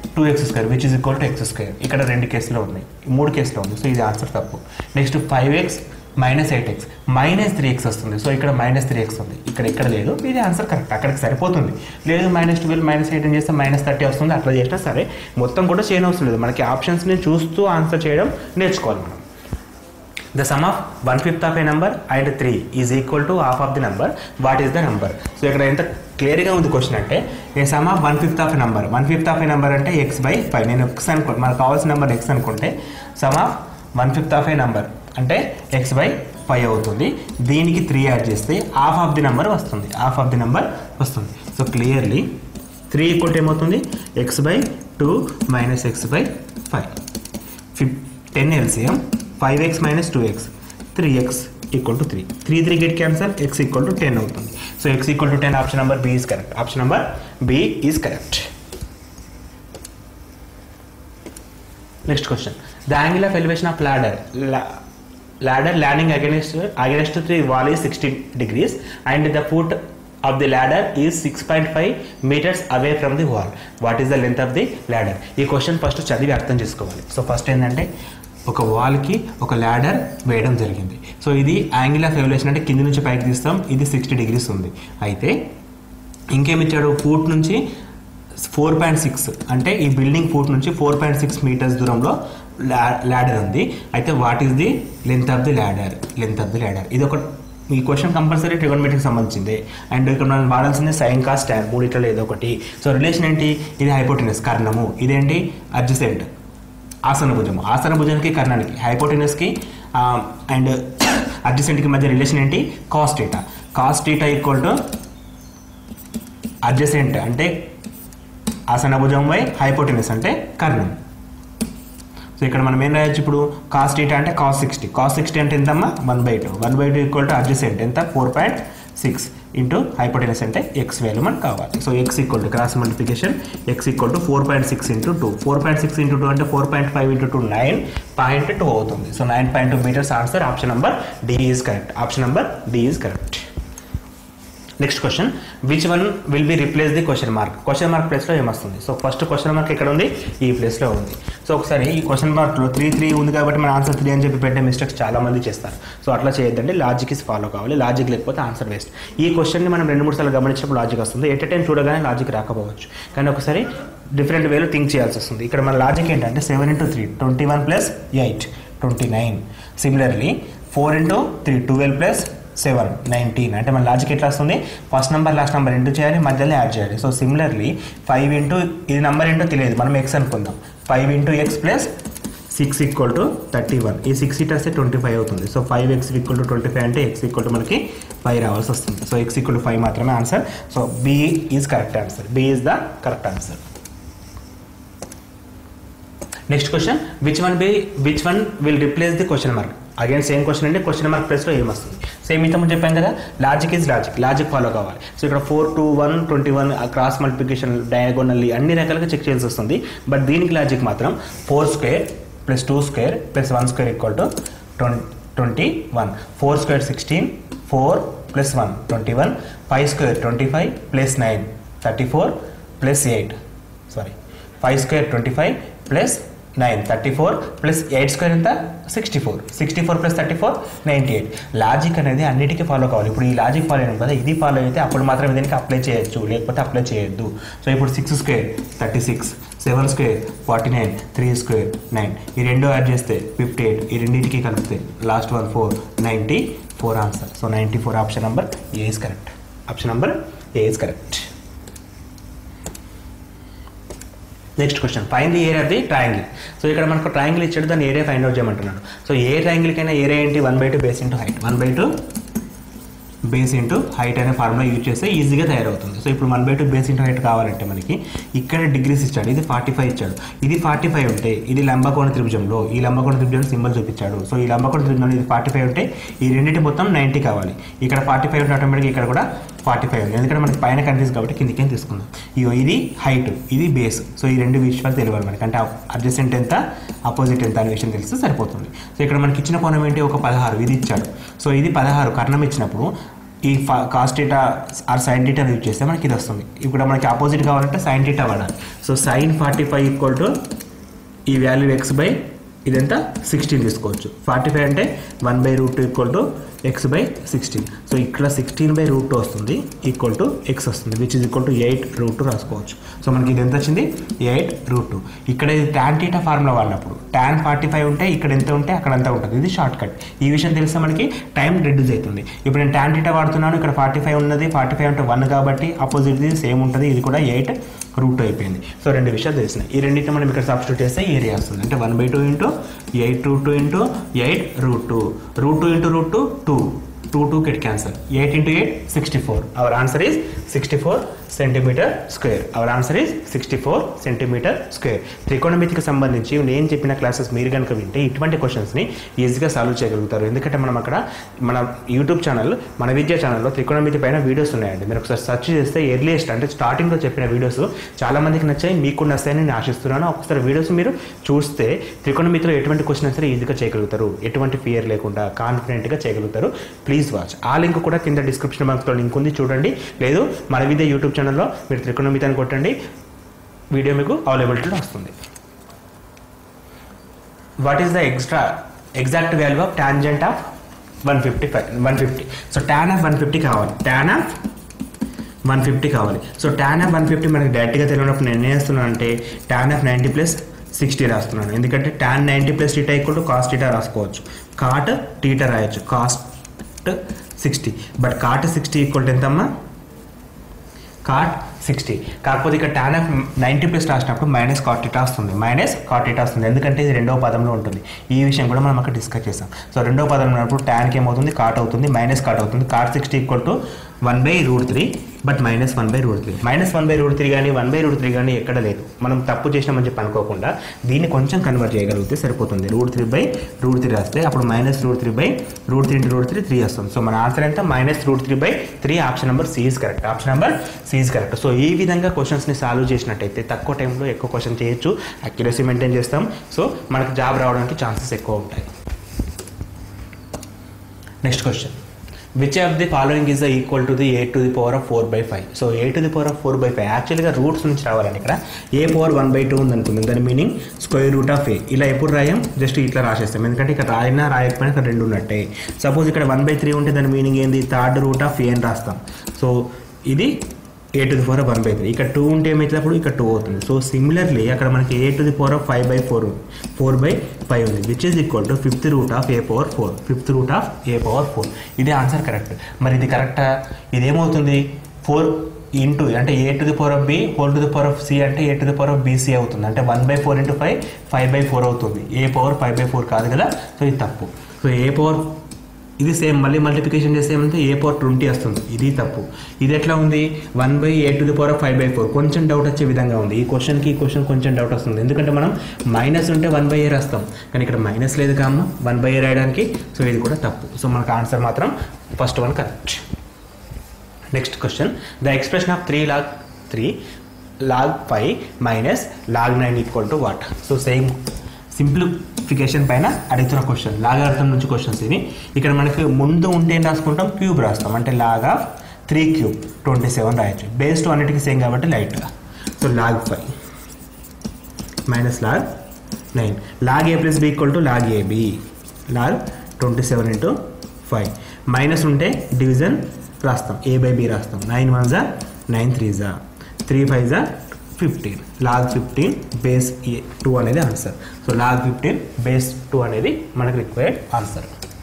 two x square which is equal to x square ఇక్కడ రెండు కేసులో ఉన్నాయి ఈ మూడు కేసులో ఉంది సో ఇది ఆన్సర్ తప్పు next five x minus eight x minus three x వస్తుంది సో ఇక్కడ మైనస్ త్రీ ఎక్స్ ఉంది ఇక్కడ ఇక్కడ లేదు ఇది ఆన్సర్ కరెక్ట్ అక్కడికి సరిపోతుంది లేదు మైనస్ ట్వెల్వ్ మైనస్ ఎయిటీన్ చేస్తే మైనస్ థర్టీ వస్తుంది అట్లా చేసినా సరే మొత్తం కూడా చేయని అవసరం లేదు మనకి ఆప్షన్స్ని చూస్తూ ఆన్సర్ చేయడం నేర్చుకోవాలి మనం the sum of one fifth of a number and 3 is equal to half of the number what is the number so ఇక్కడ ఎంత క్లియర్గా ఉంది క్వశ్చన్ అంటే a sum of one fifth of a number one fifth of a number అంటే x by five నేను x అనుకో మనకు కావాల్సిన నెంబర్ ఎక్స్ అనుకుంటే sum of one fifth of a number అంటే ఎక్స్ బై ఫైవ్ అవుతుంది దీనికి త్రీ యాడ్ చేస్తే హాఫ్ ఆఫ్ ది నెంబర్ వస్తుంది హాఫ్ ఆఫ్ ది నెంబర్ వస్తుంది సో క్లియర్లీ త్రీ ఈక్వల్ ఏమవుతుంది x by two minus x by five ఫిఫ్ ten LCM five x minus two x three x equal to three three three get cancel x equal to ten అవుతుంది so x equal to ten option number B is correct option number B is correct next question the angle of elevation of ladder ladder landing against against the wall is 60 degrees and the foot of the ladder is 6.5 meters away from the wall what is the length of the ladder ఈ question first చదివి అర్థం చేసుకోవాలి so first ఏంటంటే ఒక వాల్కి ఒక ladder వేయడం జరిగింది సో ఇది యాంగిల్ ఆఫ్ ఎవల్యూషన్ అంటే కింది నుంచి పైకి తీస్తాం ఇది సిక్స్టీ డిగ్రీస్ ఉంది అయితే ఇంకేమిచ్చాడు ఫూట్ నుంచి ఫోర్ పాయింట్ సిక్స్ అంటే ఈ బిల్డింగ్ ఫూట్ నుంచి ఫోర్ పాయింట్ సిక్స్ మీటర్స్ దూరంలో ల్యాడర్ ఉంది అయితే what is the length of the ladder length of the ladder ఇది ఒక ఈ క్వశ్చన్ కంపల్సరీ ట్రిగోనమెట్రీకి సంబంధించింది అండ్ ఇక్కడ మనం వాడాల్సింది సైన్ కాస్ట్ ట్యాన్ మూడిట్లో ఏదో ఒకటి సో రిలేషన్ ఏంటి ఇది హైపోటినస్ కర్ణము ఇదేంటి అడ్జసెంట్ ఆసన భుజము ఆసన భుజానికి కర్ణానికి హైపోటినస్కి అండ్ అడ్జసెంట్కి మధ్య రిలేషన్ ఏంటి cos theta cos theta equal to adjacent అంటే ఆసన భుజం బై హైపోటినస్ అంటే కర్ణం సో ఇక్కడ మనం ఏం రాయొచ్చు ఇప్పుడు కాస్ట్ ఈటా అంటే కాస్ట్ సిక్స్టీ కాస్ట్ సిక్స్టీ అంటే ఎంతమ్మా one by two one by two equal to adjacent ఎంత four point six into hypotenuse అంటే ఎక్స్ వాల్యూ మనకు కావాలి so x equal to cross multiplication x equal to four point six into two four point six into two అంటే four point five into two nine point two అవుతుంది so nine point two metres answer option number D is correct option number D is correct next question which one will be replace the question mark question mark ప్లేస్లో ఏమొస్తుంది so first question mark ఎక్కడ ఉంది ఈ ప్లేస్లో ఉంది so ఒకసారి ఈ question మార్క్లో three three ఉంది కాబట్టి మన ఆన్సర్ త్రీ అని చెప్పి పెట్టే మిస్టేక్స్ చాలా మంది చేస్తారు సో అట్లా చేయొద్దండి లాజిక్ ఇస్ ఫాలో కావాలి లాజిక్ లేకపోతే ఆన్సర్ వేస్ట్ ఈ క్వశ్చన్ని మనం రెండు మూడు సార్లు గమనించినప్పుడు లాజిక్ వస్తుంది ఎట్ టైం చూడగానే లాజిక్ రాకపోవచ్చు కానీ ఒకసారి డిఫరెంట్ వేలో థింక్ చేయాల్సి వస్తుంది ఇక్కడ మన లాజిక్ ఏంటంటే seven into three twenty one plus eight twenty nine similarly four into three twelve plus seven nineteen అంటే మన లాజిక్ ఎట్లా వస్తుంది first number last number into చేయాలి మధ్యలో యాడ్ చేయాలి సో సిమిలర్లీ ఫైవ్ ఇంటూ ఇది నెంబర్ ఏంటో తెలియదు మనం ఎక్స్ అనుకుందాం five into x plus six equal to thirty one ఈ సిక్స్ ఇట్ వస్తే ట్వంటీ ఫైవ్ అవుతుంది so five x equal to twenty five అంటే ఎక్స్ ఈక్వల్ టు మనకి ఫైవ్ రావాల్సి వస్తుంది so x equal to five మాత్రమే answer so B is correct answer B is the correct answer next question which one B which one will replace the question mark again same question అంటే question mark ప్లేస్లో ఏమొస్తుంది same ఇంత ముందు చెప్పాం కదా logic is logic logic follow కావాలి so ఇక్కడ four two one twenty one cross multiplication diagonally అన్ని రకాలుగా చెక్ చేయాల్సి వస్తుంది బట్ దీనికి లాజిక్ మాత్రం four square plus two square plus one square equal to twenty one four square sixteen four plus one twenty one five square twenty five plus nine thirty four plus eight sorry five square twenty five plus nine thirty four plus eight square ఎంత sixty four sixty four plus thirty four ninety eight logic అనేది అన్నిటికీ follow కావాలి ఇప్పుడు ఈ logic follow అయిన కదా ఇది follow అయితే అప్పుడు మాత్రం దీనికి అప్లై చేయొచ్చు లేకపోతే అప్లై చేయొద్దు సో ఇప్పుడు six square thirty six seven square forty nine three square nine ఈ రెండు యాడ్ చేస్తే ఫిఫ్టీ ఎయిట్ ఈ రెండింటికి కలిపితే last one four ninety four answer so ninety four option number A is correct option number A is correct next question find the area of the triangle so ఇక్కడ మనకు triangle ఇచ్చాడు దాన్ని area find out చేయమంటున్నాడు so ఏ ట్రయాంగిల్కైనా area ఏంటి one by two base into height one by two base into height అనే formula use చేస్తే ఈజీగా తయారవుతుంది సో ఇప్పుడు one by two base into height కావాలంటే మనకి ఇక్కడ డిగ్రీస్ ఇచ్చాడు ఇది ఫార్టీ ఫైవ్ ఇచ్చాడు ఇది ఫార్టీ ఫైవ్ ఉంటే ఇది లంబకోణ త్రిభుజంలో ఈ లంబకోణ త్రిభుజం సింబల్ చూపించాడు సో ఈ లంబకోణ త్రిభుజంలో ఇది ఫార్టీ ఫైవ్ ఉంటే ఈ రెండింటి మొత్తం నైంటీ కావాలి ఇక్కడ ఫార్టీ ఫైవ్ ఉంటే ఆటోమేటిక్గా ఇక్కడ కూడా ఫార్టీ ఫైవ్ ఉంది ఎందుకంటే మనకి పైన కనిపిస్తుంది కాబట్టి కిందికి తీసుకుందాం ఇగో ఇది హైట్ ఇది బేస్ సో ఈ రెండు విషయాలు తెలియాలి మనకి అంటే అడ్జసెంట్ ఎంత అపోజిట్ ఎంత అనే విషయం తెలిస్తే సరిపోతుంది సో ఇక్కడ మనకి ఇచ్చిన కోణం ఏంటి ఒక పదహారు ఇది ఇచ్చాడు సో ఇది పదహారు కర్ణం ఇచ్చినప్పుడు ఈ cos theta or sine theta use చేస్తే మనకి ఇది వస్తుంది ఇప్పుడు మనకి ఆపోజిట్ కావాలంటే సైన్ డేటా వాడాలి so sine forty five equal to ఈ వాల్యూ ఎక్స్ బై ఇదంతా సిక్స్టీన్ తీసుకోవచ్చు ఫార్టీ ఫైవ్ అంటే one by root two equal to x by sixteen so ఇక్కడ సిక్స్టీన్ బై రూట్ టూ వస్తుంది ఈక్వల్ టు ఎక్స్ వస్తుంది which is equal to eight root two రాసుకోవచ్చు so మనకి ఇది ఎంత వచ్చింది ఎయిట్ రూట్ టూ ఇక్కడ ఇది ట్యాన్ టీటా ఫార్ములా వాడినప్పుడు ట్యాన్ ఫార్టీ ఫైవ్ ఉంటే ఇక్కడ ఎంత ఉంటే అక్కడ అంతా ఉంటుంది ఇది షార్ట్ కట్ ఈ విషయం తెలిస్తే మనకి టైం రెడ్యూస్ అవుతుంది ఇప్పుడు నేను ట్యాన్ టీటా వాడుతున్నాను ఇక్కడ ఫార్టీ ఫైవ్ ఉన్నది ఫార్టీ ఫైవ్ అంటే వన్ కాబట్టి ఆపోజిట్ సేమ్ ఉంటుంది ఇది కూడా ఎయిట్ రూట్ అయిపోయింది సో రెండు విషయాలు తెలిసినాయి ఈ రెండింటిని మనం ఇక్కడ సబ్స్టిట్యూట్ చేస్తే ఏరియా వస్తుంది అంటే one by two into eight root two into eight root two root two into root two two two two get cancel eight into eight sixty four our answer is sixty four centimetre square our answer is sixty four centimetre square త్రికోణమితికి సంబంధించి నేను చెప్పిన classes మీరు కనుక వింటే ఇటువంటి క్వశ్చన్స్ని ఈజీగా సాల్వ్ చేయగలుగుతారు ఎందుకంటే మనం అక్కడ మన యూట్యూబ్ ఛానల్ మన విద్యా ఛానల్లో త్రికోణమితి పైన వీడియోస్ ఉన్నాయండి మీరు ఒకసారి సెర్చ్ చేస్తే ఎర్లియస్ట్ అంటే స్టార్టింగ్లో చెప్పిన వీడియోస్ చాలా మందికి నచ్చాయి మీకు నచ్చాయని నేను ఆశిస్తున్నాను ఒకసారి వీడియోస్ మీరు చూస్తే త్రికోణమితిలో ఎటువంటి క్వశ్చన్ సరే ఈజీగా చేయగలుగుతారు ఎటువంటి ఫియర్ లేకుండా కాన్ఫిడెంట్గా చేయగలుగుతారు ప్లీజ్ వాచ్ ఆ లింక్ కూడా కింద డిస్క్రిప్షన్ బాక్స్లో లింక్ ఉంది చూడండి లేదు మన విద్య యూట్యూబ్ ఛానల్లో మీరు త్రికోణమితి అని కొట్టండి వీడియో మీకు అవైలబిలిటీలో వస్తుంది what is the extra exact value of tangent of one fifty five one fifty so tan of one fifty కావాలి ట్యాన్ ఆఫ్ వన్ ఫిఫ్టీ కావాలి so tan of one fifty మనకి డైరెక్ట్గా తెలియనప్పుడు నేను ఏం చేస్తున్నాను అంటే tan of ninety plus sixty రాస్తున్నాను ఎందుకంటే tan ninety plus theta equal to cot theta రాసుకోవచ్చు కాట్ టీటా రాయొచ్చు cot sixty but cot sixty equal to ఎంతమ్మా కాట్ సిక్స్టీ కాకపోతే ఇక్కడ టాన్ ఆఫ్ నైంటీ ప్లస్ రాసినప్పుడు మైనస్ కాటిటా వస్తుంది మైనస్ కాటిటా వస్తుంది ఎందుకంటే ఇది రెండవ పదంలో ఉంటుంది ఈ విషయం కూడా మనం అక్కడ డిస్కస్ చేసాం సో రెండవ పదంలో ఉన్నప్పుడు ట్యాన్కి ఏమవుతుంది కాట్ అవుతుంది మైనస్ కాట్ అవుతుంది cot sixty equal to one by root three but minus one by root three minus one by root three కానీ వన్ బై రూట్ త్రీ కానీ ఎక్కడ లేదు మనం తప్పు చేసినామని చెప్పి అనుకోకుండా దీన్ని కొంచెం కన్వర్ట్ చేయగలిగితే సరిపోతుంది root three by root three రాస్తే అప్పుడు minus root three by root three into root three three వస్తుంది సో మన ఆన్సర్ ఎంత minus root three by three option number C is correct option number C is correct so ఈ విధంగా క్వశ్చన్స్ని solve చేసినట్టయితే తక్కువ టైంలో ఎక్కువ క్వశ్చన్ చేయొచ్చు అక్యురసీ మెయింటైన్ చేస్తాం సో మనకు జాబ్ రావడానికి ఛాన్సెస్ ఎక్కువ ఉంటాయి next question which of the following is equal to the A to the power of four by five so A to the power of four by five యాక్చువల్గా roots నుంచి రావాలండి ఇక్కడ A power one by two ఉంది అనుకుందాం దాని meaning square root of A ఇలా ఎప్పుడు రాయం just ఇట్లా రాసేస్తాం ఎందుకంటే ఇక్కడ రాయినా రాయకపోయినా ఇక్కడ రెండు ఉన్నట్టే సపోజ్ ఇక్కడ వన్ బై త్రీ ఉంటే దాని మీనింగ్ ఏంది థర్డ్ రూట్ ఆఫ్ ఏ అని రాస్తాం సో ఇది A to the power of one by three ఇక్కడ టూ ఉంటే ఏమైనప్పుడు ఇక్కడ టూ అవుతుంది సో సిమిలర్లీ అక్కడ మనకి A to the power of five by four ఉంది ఫోర్ బై ఫైవ్ ఉంది which is equal to fifth root of A power four fifth root of A power four ఇదే answer correct మరి ఇది కరెక్టా ఇదేమవుతుంది four into అంటే A to the power of B whole to the power of C అంటే A to the power of BC అవుతుంది అంటే one by four into five five by four అవుతుంది A power five by four కాదు కదా so ఇది తప్పు so A power ఇది same మళ్ళీ మల్టిప్లికేషన్ చేస్తే ఏమంటే ఏ పవర్ ట్వంటీ వస్తుంది ఇది తప్పు ఇది ఎట్లా ఉంది one by A to the power of five by four కొంచెం డౌట్ వచ్చే విధంగా ఉంది ఈ క్వశ్చన్కి ఈ క్వశ్చన్ కొంచెం డౌట్ వస్తుంది ఎందుకంటే మనం మైనస్ ఉంటే వన్ బై ఏ రాస్తాం కానీ ఇక్కడ మైనస్ లేదు కామ్మ వన్ బై ఏ రాయడానికి సో ఇది కూడా తప్పు సో మనకు ఆన్సర్ మాత్రం first one correct next question the expression of three log three log five minus log nine equal to what so same simplification పైన అడుగుతున్న క్వశ్చన్ లాగ్ అర్థం నుంచి క్వశ్చన్స్ ఇవి ఇక్కడ మనకి ముందు ఉంటే ఏం రాసుకుంటాం క్యూబ్ రాస్తాం అంటే log of three cube twenty seven రాయొచ్చు బేస్డ్ అన్నిటికీ సేమ్ కాబట్టి లైట్గా so log five minus log nine log A plus B equal to log AB log twenty seven into five minus ఉంటే డివిజన్ రాస్తాం ఏ బై బి రాస్తాం nine one జా nine three జా three five జా fifteen log fifteen base two అనేది answer so log fifteen base two అనేది మనకు required answer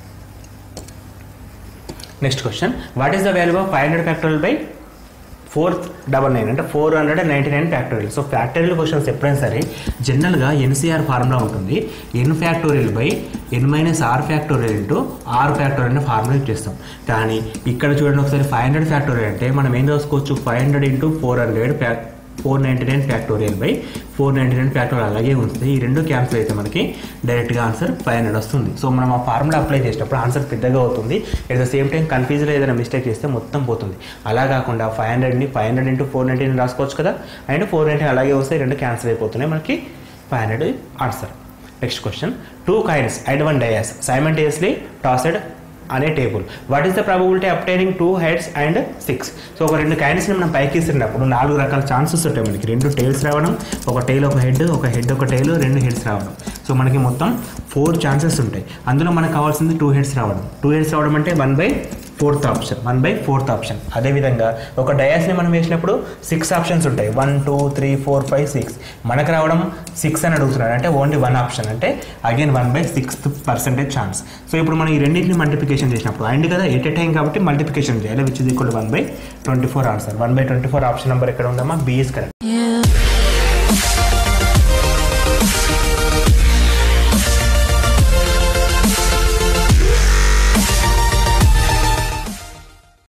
next question what is the value of five hundred factorial by four double nine అంటే four hundred and ninety nine factorial so factorial questions ఎప్పుడైనా సరే జనరల్గా NCR formula ఉంటుంది N factorial by N minus R factorial into R factorial అనే formula use చేస్తాం కానీ ఇక్కడ చూడండి ఒకసారి ఫైవ్ హండ్రెడ్ ఫ్యాక్టోరియల్ అంటే మనం ఏం రాసుకోవచ్చు five hundred into four hundred fac four ninety nine factorial by four ninety nine factorial అలాగే ఉంచితే ఈ రెండు క్యాన్సిల్ అయితే మనకి డైరెక్ట్గా ఆన్సర్ ఫైవ్ హండ్రెడ్ వస్తుంది సో మనం ఆ ఫార్ములా అప్లై చేసినప్పుడు ఆన్సర్ పెద్దగా అవుతుంది ఎట్ ద సేమ్ టైం కన్ఫ్యూజ్లో ఏదైనా మిస్టేక్ చేస్తే మొత్తం పోతుంది అలా కాకుండా ఫైవ్ హండ్రెడ్ని five hundred into four ninety nine రాసుకోవచ్చు కదా అండ్ ఫోర్ నైంటీ అలాగే వస్తే రెండు క్యాన్సిల్ అయిపోతున్నాయి మనకి five hundred answer next question two coins and one dice simultaneously tossed అనే table what is the probability obtaining two heads and six so ఒక రెండు కాయిన్స్ని మనం పైకి ఇస్తున్నప్పుడు నాలుగు రకాల ఛాన్సెస్ ఉంటాయి మనకి రెండు టైల్స్ రావడం ఒక టైల్ ఒక హెడ్ ఒక హెడ్ ఒక టైల్ రెండు హెడ్స్ రావడం సో మనకి మొత్తం ఫోర్ ఛాన్సెస్ ఉంటాయి అందులో మనకు కావాల్సింది టూ హెడ్స్ రావడం టూ హెడ్స్ రావడం అంటే one by fourth option one by fourth option అదేవిధంగా ఒక డయాస్ని మనం వేసినప్పుడు సిక్స్ ఆప్షన్స్ ఉంటాయి one two three four five six మనకు రావడం సిక్స్ అని అడుగుతున్నాడు అంటే ఓన్లీ వన్ ఆప్షన్ అంటే again one by sixth percentage chance so ఇప్పుడు మనం ఈ రెండింటిని మల్టిప్లికేషన్ చేసినప్పుడు అండ్ కదా ఎట్ ఏ టైం కాబట్టి మల్టిప్లికేషన్ చేయాలి which is equal one by twenty four answer one by twenty four option number ఎక్కడ ఉందమ్మా బి ఇస్ కరెక్ట్ You